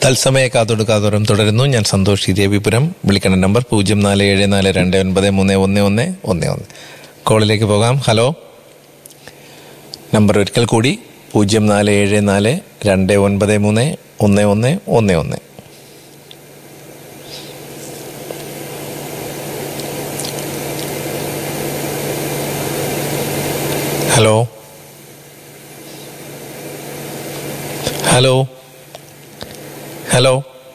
തത്സമയ കാതോട് കാതോരം തുടരുന്നു ഞാൻ സന്തോഷ് രവിപുരം വിളിക്കണ നമ്പർ പൂജ്യം നാല് ഏഴ് നാല് രണ്ട് ഒൻപത് മൂന്ന് ഒന്ന് ഒന്ന് ഒന്ന് ഒന്ന് കോളിലേക്ക് പോകാം ഹലോ നമ്പർ ഒരിക്കൽ കൂടി പൂജ്യം നാല് ഏഴ് നാല് രണ്ട് ഒൻപത് മൂന്ന് ഒന്ന് ഒന്ന് ഒന്ന് ഒന്ന് hello hello hello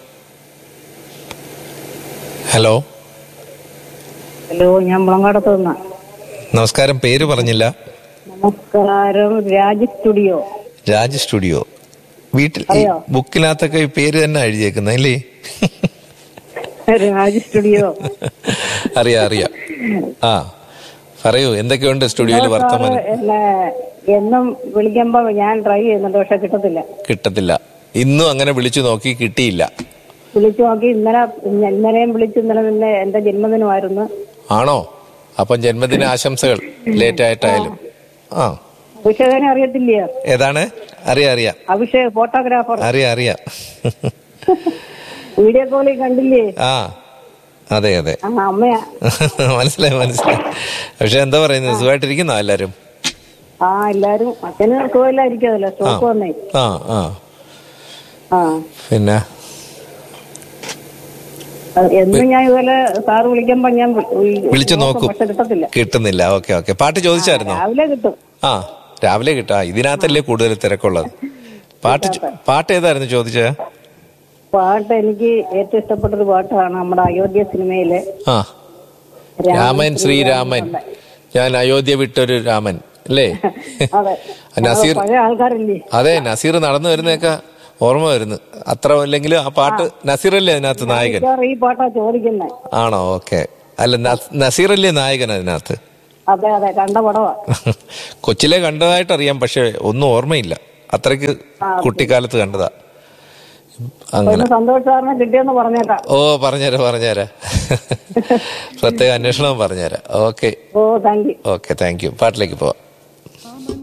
hello hello ഞാൻ മുളങ്കാടത്ത് നിന്നാ നമസ്കാരം പേര് പറഞ്ഞില്ല നമസ്കാരം രാജ് സ്റ്റുഡിയോ രാജ് സ്റ്റുഡിയോ വീട്ടിൽ ഈ അറിയോ? ബുക്കിനകത്തൊക്കെ ഈ പേര് തന്നെ എഴുതിയേക്കുന്ന അല്ലേ രാജ് സ്റ്റുഡിയോ അറിയാം അറിയാം ആ പറയൂ എന്തൊക്കെയുണ്ട് സ്റ്റുഡിയോയിൽ വർത്തമാനം എന്നെ എന്നും വിളിക്കുമ്പോ ഞാൻ ട്രൈ ചെയ്യുന്നുണ്ട് പക്ഷെ കിട്ടത്തില്ല കിട്ടത്തില്ല ഇന്നും അങ്ങനെ വിളിച്ചു നോക്കി കിട്ടിയില്ല വിളിച്ചു നോക്കി ഇന്നലെ ഇന്ന- ഇന്നലെയും വിളിച്ചു ഇന്നലെ പിന്നെ എന്റെ ജന്മദിനമായിരുന്നു ആണോ അപ്പം ജന്മദിന ആശംസകൾ ലേറ്റ് ആയിട്ടായാലും ആ അഭിഷേകനെ അറിയത്തില്ലയോ ഏതാണ് അറിയാം അറിയാം അഭിഷേക് ഫോട്ടോഗ്രാഫർ അറിയാം അറിയാം വീഡിയോ കോളിൽ കണ്ടില്ലേ ആ അതെ അതെ ആ അമ്മയാ മനസ്സിലായി മനസ്സിലായി പക്ഷെ എന്താ പറയുന്നത് സുഖമായിട്ടിരിക്കുന്നോ എല്ലാരും ആ എല്ലാരും അച്ഛന് സുഖമില്ലായിരിക്കുമല്ലോ സ്റ്റോക്ക് വന്നേ ആ ആ ആ പിന്നെ അത് എന്നും ഞാൻ ഇതുപോലെ സാറ് വിളിക്കുമ്പോ ഞാൻ വി- വി- വിളിച്ചു നോക്കും പക്ഷെ കിട്ടത്തില്ല കിട്ടുന്നില്ല ഓക്കെ ഓക്കെ പാട്ട് ചോദിച്ചായിരുന്നോ രാവിലെ കിട്ടും ആ രാവിലെ കിട്ടാ ഇതിനകത്തല്ലേ കൂടുതൽ തിരക്കുള്ളത് പാട്ട് ചോ- പാട്ട് ഏതായിരുന്നു ചോദിച്ചേ പാട്ട് എനിക്ക് ഏറ്റവും ഇഷ്ടപ്പെട്ട ഒരു പാട്ടാണ് നമ്മുടെ അയോധ്യ സിനിമയിലെ ആ രാമൻ ശ്രീരാമൻ ഞാൻ അയോധ്യ വിട്ടൊരു രാമൻ അല്ലേ അതെ നസീർ പഴയ ആൾക്കാരല്ലേ അതെ നസീർ നടന്നു വരുന്നതൊക്കെ ഓർമ്മ വരുന്നു അത്ര അല്ലെങ്കിലും ആ പാട്ട് നസീറല്ലേ അതിനകത്ത് നായകൻ മിക്കവാറും ഈ പാട്ടാ ചോദിക്കുന്നത് ആണോ ഓക്കെ അല്ല നസ്- നസീറല്ലേ നായകൻ അതിനകത്ത് അതെ അതെ കണ്ട പടവാ കൊച്ചിലെ കണ്ടതായിട്ട് അറിയാം പക്ഷെ ഒന്നും ഓർമ്മയില്ല അത്രയ്ക്ക് കുട്ടിക്കാലത്ത് കണ്ടതാ അങ്ങനെ ഒന്ന് സന്തോഷ് സാറിനെ കിട്ടിയെന്ന് പറഞ്ഞേക്കാം ഓ പറഞ്ഞുതരാം പറഞ്ഞുതരാം പ്രത്യേക അന്വേഷണം പറഞ്ഞുതരാം okay oh thank you okay thank you പാട്ടിലേക്ക് പോവാം